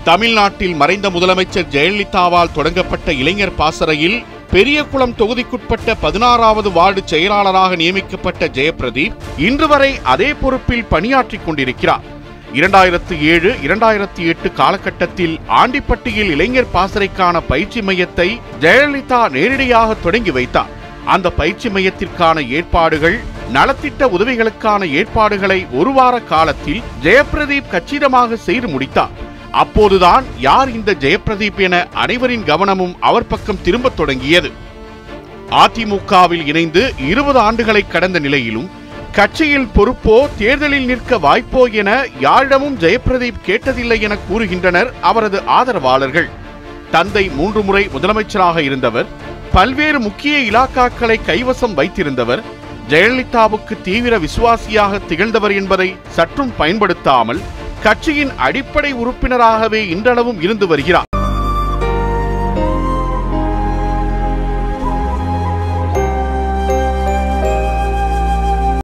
தமிழ்நாட்டில் மறைந்த முதலமைச்சர் ஜெயலலிதாவால் தொடங்கப்பட்ட இளைஞர் பாசறையில் பெரியகுளம் தொகுதிக்குட்பட்ட பதினாறாவது வார்டு செயலாளராக நியமிக்கப்பட்ட ஜெயபிரதீப் இன்று வரை அதே பொறுப்பில் பணியாற்றிக் கொண்டிருக்கிறார் இரண்டாயிரத்து ஏழு இரண்டாயிரத்தி எட்டு காலகட்டத்தில் ஆண்டிப்பட்டியில் இளைஞர் பாசறைக்கான பயிற்சி மையத்தை ஜெயலலிதா நேரடியாக தொடங்கி வைத்தார் அந்த பயிற்சி மையத்திற்கான ஏற்பாடுகள் நலத்திட்ட உதவிகளுக்கான ஏற்பாடுகளை ஒரு வார காலத்தில் ஜெயபிரதீப் கச்சிதமாக செய்து முடித்தார் அப்போதுதான் யார் இந்த ஜெயபிரதீப் என அனைவரின் கவனமும் அவர் பக்கம் திரும்பத் தொடங்கியது அதிமுகவில் இணைந்து இருபது ஆண்டுகளை கடந்த நிலையிலும் கட்சியில் பொறுப்போ தேர்தலில் நிற்க வாய்ப்போ என யாரிடமும் ஜெயபிரதீப் கேட்டதில்லை என கூறுகின்றனர் அவரது ஆதரவாளர்கள் தந்தை மூன்று முறை முதலமைச்சராக இருந்தவர் பல்வேறு முக்கிய இலாக்காக்களை கைவசம் வைத்திருந்தவர் ஜெயலலிதாவுக்கு தீவிர விசுவாசியாக திகழ்ந்தவர் என்பதை சற்றும் பயன்படுத்தாமல் கட்சியின் அடிப்படை உறுப்பினராகவே இன்றளவும் இருந்து வருகிறார்